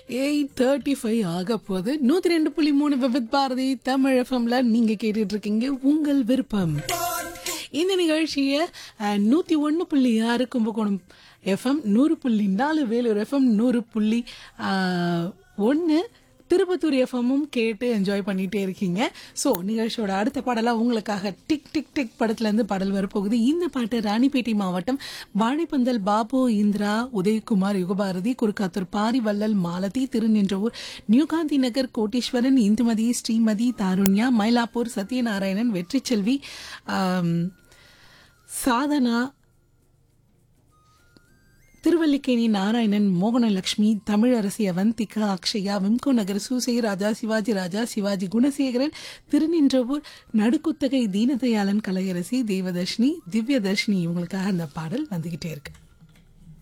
eight thirty five ஆக போகுது நூற்றி ரெண்டு புள்ளி மூணு விபத் பாரதி தமிழ் எஃப்எம்ல நீங்கள் கேட்டுட்டு இருக்கீங்க உங்கள் விருப்பம் இந்த நிகழ்ச்சியை நூற்றி ஒன்று புள்ளி ஆறு கும்பகோணம் எஃப்எம் நூறு புள்ளி நாலு வேலூர் எஃப்எம் நூறு புள்ளி ஒன்று திருப்பத்தூர் எஃப்எம்மும் கேட்டு என்ஜாய் பண்ணிட்டே இருக்கீங்க ஸோ நிகழ்ச்சியோட அடுத்த பாடலாக உங்களுக்காக டிக் டிக் டிக் படத்துலேருந்து பாடல் வரப்போகுது இந்த பாட்டு ராணிப்பேட்டை மாவட்டம் வாழைப்பந்தல் பாபு இந்திரா உதயகுமார் யுகபாரதி குறுக்காத்தூர் பாரிவள்ளல் மாலதி திருநின்றவூர் நியூகாந்தி நகர் கோட்டீஸ்வரன் இந்துமதி ஸ்ரீமதி தாருண்யா மயிலாப்பூர் சத்யநாராயணன் வெற்றிச்செல்வி ஆம், சாதனா திருவல்லிக்கேணி நாராயணன் மோகனலட்சுமி தமிழரசி அவந்திகா அக்ஷயா விம்கோ நகர் சூசை ராஜா சிவாஜி ராஜா சிவாஜி குணசேகரன் திருநின்றவூர் நடுக்குத்தகை தீனதயாளன் கலையரசி தேவதர்ஷினி திவ்யதர்ஷினி இவங்களுக்காக அந்த பாடல் வந்துகிட்டே இருக்கு